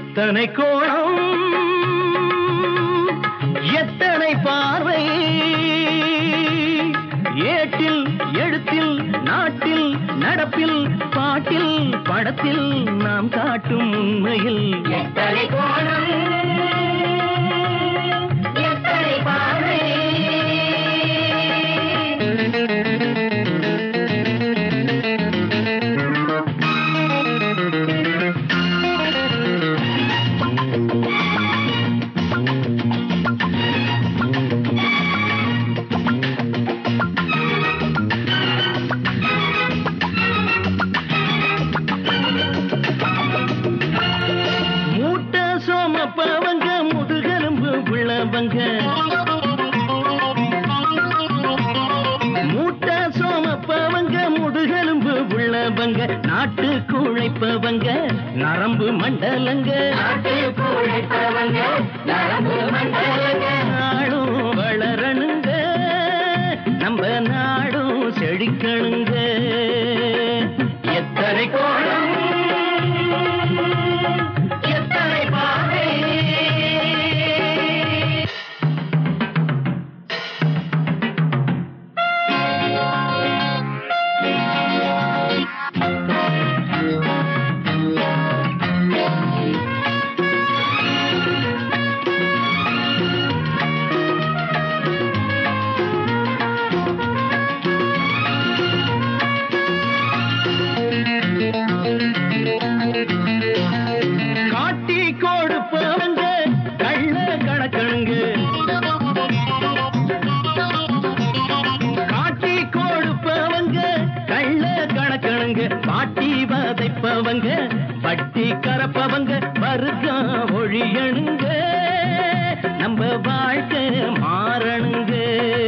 எத்தனை கோணம் எத்தனை பார்வை ஏட்டில் எழுத்தில் நாட்டில் நடப்பில் பாட்டில் படத்தில் நாம் காட்டும் உண்மையில் எத்தனை கோணம் எத்தனை பார்வை மூட்டை சோமப்பவங்க முதுகெலும்பு உள்ளவங்க மூட்டை சோமப்பவங்க முதுகெலும்பு உள்ளவங்க நாட்டு குழைப்பவங்க நரம்பு மண்டலங்க நாட்டுக்கு உழைப்பவங்க நரம்பு மண்டலங்க நாடும் வளரணுங்க நம்ம நாடும் செழிக்கணுங்க எத்தனை கோணம் எத்தனை பார்வை காட்டி கொடுப்பவங்க கள்ள கணக்கணுங்க காட்டி கொடுப்பவங்க கள்ள கணக்கணுங்க பாட்டி வதைப்பவங்க பட்டி கறப்பவங்க வருகம் ஒழியணுங்க நம்ம வாழ்க்கை மாறணுங்க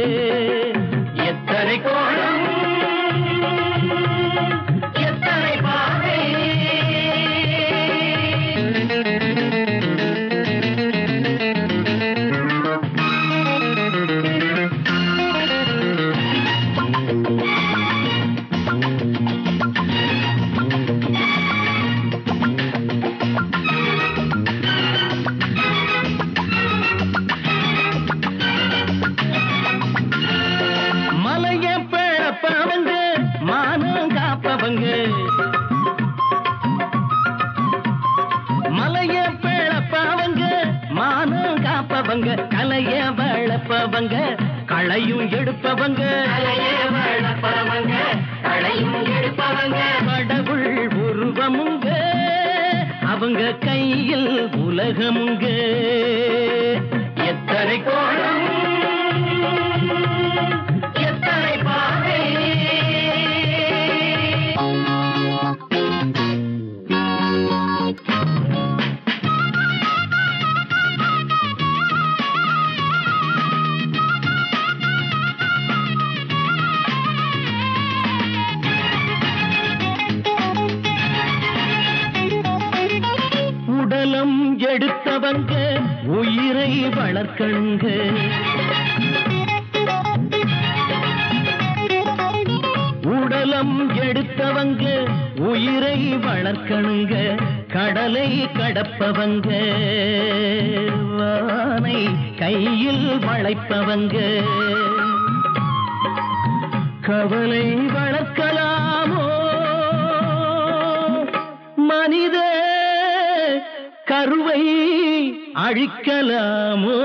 எத்தனை கோணம் எத்தனை பார்வை மலைய பிழப்பவங்க மானம் காப்பவங்க மலைய பிழப்பவங்க மானம் காப்பவங்க கலைய வளர்ப்பவங்க களையும் எடுப்பவங்க தலையே வளர்ப்பவங்க களையும் எடுப்பவங்க கடவுள் உருவமுங்க அவங்க கையில் உலகமுங்க எத்தனை கோணம் எத்தனை பார்வை உடலம் எடுத்தவங்க உயிரை வளர்க்கணுங்க உடலம் எடுத்தவங்க உயிரை வளர்க்கணுங்க கடலை கடப்பவங்க வானை கையில் வளைப்பவங்க கவலை வளர்க்கலாமோ மனித கருவை அழிக்கலாமோ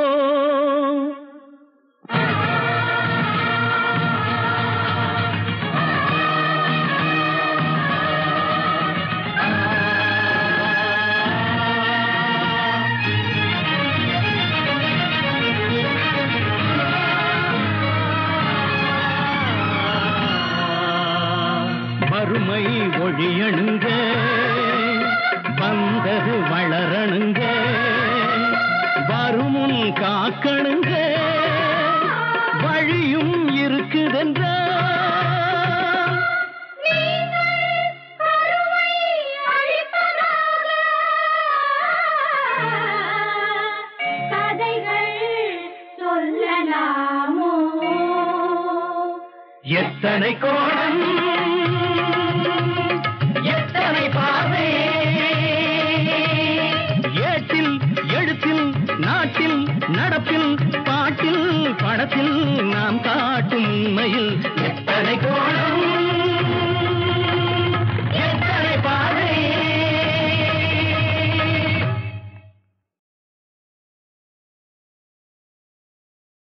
வறுமை ஒழியணுங்க வந்தது வளரணுங்க வருமுன் காக்கணுங்க வழியும் இருக்குதென்றா கதைகள் சொல்லலாமோ எத்தனை கோணம் எத்தனை பார்வை படத்தில் நாம் காட்டும் உண்மையில்